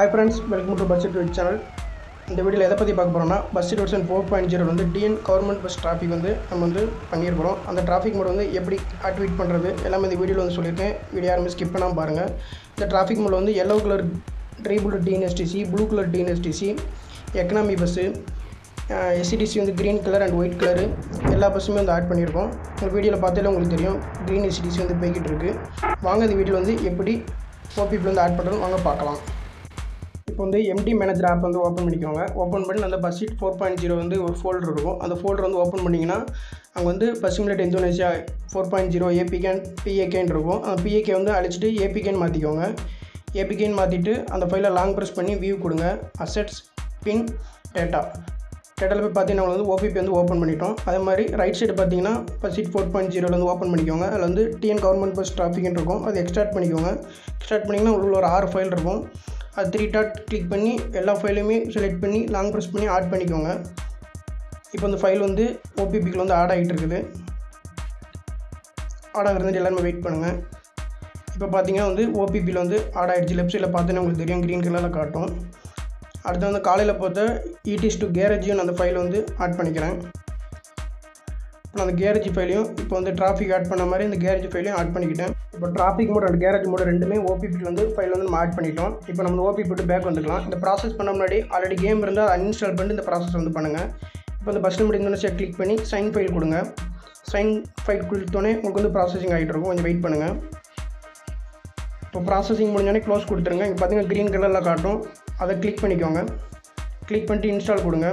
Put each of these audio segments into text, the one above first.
hi friends welcome to bus YouTube channel இந்த வீடியோவில் எதை பற்றி பார்க்க போகிறோம்னா bus version four point zero வந்து டிஎன் கவர்மெண்ட் பஸ் டிராஃபிக் வந்து நம்ம வந்து பண்ணியிருக்கிறோம் அந்த டிராஃபிக் மோட் வந்து எப்படி ஆக்டிவேட் பண்ணுறது எல்லாமே இந்த வீடியோவில் வந்து சொல்லியிருக்கேன் வீடியோ யாருமே ஸ்கிப் பண்ணாமல் பாருங்கள் இந்த டிராஃபிக் மோட் வந்து எல்லோ கலர் ட்ரைபுல் TNSTC blue colour TNSTC economy bus SCTC வந்து green colour and white colour எல்லா பஸ்ஸுமே வந்து ஆட் பண்ணியிருக்கோம் இந்த வீடியோவில் பார்த்தாலே உங்களுக்கு தெரியும் க்ரீன் எஸ்சிடிசி வந்து போய்கிட்டு இருக்குது வாங்க இந்த வீடியோவில் வந்து எப்படி ஓபிபியில் வந்து ஆட் பண்ணுறது வாங்க பார்க்கலாம் இப்போ வந்து எம்டி மேனேஜர் ஆப் வந்து ஓப்பன் பண்ணிக்கோங்க ஓப்பன் பண்ணி அந்த bus seat four point zero வந்து ஒரு ஃபோல்டர் இருக்கும் அந்த ஃபோல்டர் வந்து ஓப்பன் பண்ணிங்கன்னா அங்கே வந்து bus simulator Indonesia four point zero ஏபிகேன் பிஏகேன்னு இருக்கும் அந்த பிஏகே வந்து அழிச்சிட்டு ஏபிகேன்னு மாற்றிக்கோங்க ஏபிகேன்னு மாற்றிட்டு அந்த ஃபைலை லாங் ப்ரெஸ் பண்ணி வியூ கொடுங்க அசெட்ஸ் பின் டேட்டா டேட்டாவில் போய் பார்த்தீங்கன்னா வந்து ஓபிபி வந்து ஓப்பன் பண்ணிட்டோம் அதே மாதிரி ரைட் சைடு பார்த்தீங்கன்னா இப்போ சீட் ஃபோர் பாயிண்ட் ஜீரோவில் வந்து ஓப்பன் பண்ணிக்கோங்க அதில் வந்து டிஎன் கவர்மெண்ட் பஸ் டிராஃபிக்னு இருக்கும் அது எக்ஸ்ட்ராக்ட் பண்ணிக்கோங்க எக்ஸ்ட்ராக்ட் பண்ணிங்கன்னா உள்ள ஒரு ஆறு ஃபைல் இருக்கும் அது த்ரீ டாட் கிளிக் பண்ணி எல்லா ஃபைலுமே செலக்ட் பண்ணி லாங் ப்ரெஸ் பண்ணி ஆட் பண்ணிக்கோங்க இப்போ இந்த ஃபைல் வந்து ஓபிபிக்கு வந்து ஆட் ஆகிட்டு இருக்குது ஆட் ஆகிறது எல்லாருமே வெயிட் பண்ணுங்கள் இப்போ பார்த்தீங்கன்னா வந்து ஓபிபியில் வந்து ஆட் ஆகிடுச்சு லெஃப்ட் சைடில் பார்த்தீங்கன்னா உங்களுக்கு தெரியும் க்ரீன் கலரில் காட்டும் அடுத்து வந்து காலையில் பார்த்த இடிஸ் டு கேரேஜியும் அந்த ஃபைலை வந்து ஆட் பண்ணிக்கிறேன் இப்போ அந்த கேரேஜ் ஃபைலையும் இப்போ வந்து டிராஃபிக் ஆட் பண்ண மாதிரி இந்த கேரேஜ் ஃபைலையும் ஆட் பண்ணிக்கிட்டேன் இப்போ traffic mode and garage mode ரெண்டுமே ஓபிபிக்கு வந்து ஃபைல் வந்து நம்ம ஆட் பண்ணிட்டோம் இப்போ நம்ம ஓபிபி விட்டு பேக் வந்துக்கலாம் இந்த ப்ராசஸ் பண்ண முன்னாடி ஆல்ரெடி கேம் இருந்தால் அன்இன்ஸ்டால் பண்ணிட்டு இந்த ப்ராசஸ் வந்து பண்ணுங்கள் இப்போ இந்த பஸ் நம்பர் இந்த கிளிக் பண்ணி சைன் ஃபைல் கொடுங்க சைன் ஃபைல் கொடுத்தோன்னே உங்களுக்கு வந்து ப்ராசஸிங் ஆகிட்டு இருக்கும் கொஞ்சம் வெயிட் பண்ணுங்கள் இப்போ ப்ராசஸிங் முடிஞ்சோடனே க்ளோஸ் கொடுத்துருங்க இங்கே பார்த்தீங்கன்னா க்ரீன் கலரில் காட்டும் அதை கிளிக் பண்ணிக்கோங்க கிளிக் பண்ணிட்டு இன்ஸ்டால் கொடுங்க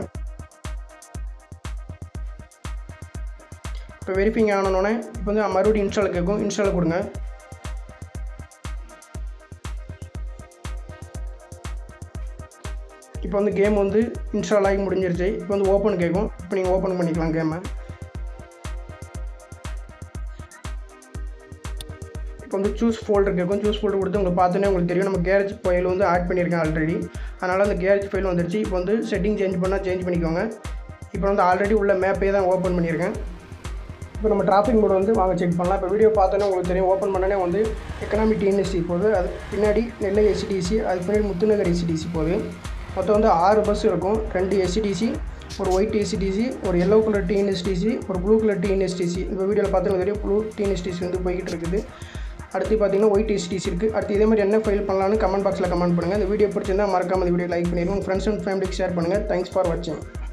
இப்போ வெரிஃபிங் ஆனோடனே இப்போ வந்து மறுபடியும் இன்ஸ்டால் கேட்கும் இன்ஸ்டால் கொடுங்க இப்போ வந்து கேம் வந்து இன்ஸ்டால் ஆகி முடிஞ்சிருச்சு இப்போ வந்து ஓப்பன் கேட்கும் இப்போ நீங்கள் ஓப்பன் பண்ணிக்கலாம் கேமை இப்போ வந்து சூஸ் ஃபோல்டர் கேட்கும் சூஸ் ஃபோல்டர் கொடுத்து உங்களுக்கு பார்த்தோன்னே உங்களுக்கு தெரியும் நம்ம கேரேஜ் ஃபைல் வந்து ஆட் பண்ணியிருக்கேன் ஆல்ரெடி அதனால் அந்த கேரேஜ் ஃபைல் வந்துருச்சு இப்போ வந்து செட்டிங் சேஞ்ச் பண்ணால் சேஞ்ச் பண்ணிக்கோங்க இப்போ வந்து ஆல்ரெடி உள்ள மேப்பே தான் ஓப்பன் பண்ணியிருக்கேன் இப்போ நம்ம டிராஃபிக் மோட் வந்து வாங்க செக் பண்ணலாம் இப்போ வீடியோ பார்த்தோன்னே உங்களுக்கு தெரியும் ஓப்பன் பண்ணனே வந்து எக்கனாமிக் டிஎன்எஸ்சி போகுது அது பின்னாடி நெல்லை எஸ்சிடிசி அதுக்கு பின்னாடி முத்துநகர் எஸ்சிடிசி போகுது மொத்தம் வந்து ஆறு பஸ் இருக்கும் ரெண்டு எஸ்சிடிசி ஒரு ஒயிட் எஸ்சிடிசி ஒரு எல்லோ கலர் டிஎன்எஸ்டிசி ஒரு ப்ளூ கலர் டிஎன்எஸ்டிசி இப்போ வீடியோவில் பார்த்தோன்னா தெரியும் ப்ளூ டிஎன்எஸ்டிசி வந்து போய்கிட்டு இருக்குது அடுத்து பார்த்தீங்கன்னா ஒயிட் எஸ்டிசி இருக்குது அடுத்து இதே மாதிரி என்ன ஃபைல் பண்ணலாம்னு கமெண்ட் பாக்ஸில் கமெண்ட் பண்ணுங்கள் இந்த வீடியோ பிடிச்சிருந்தா மறக்காம இந்த வீடியோ லைக் பண்ணிடுங்க உங்கள் ஃப்ரெண்ட்ஸ் அண்ட் ஃபேமிலிக்கு ஷேர் பண்ணுங்கள் தேங்க்ஸ் ஃபார் வாட்சிங்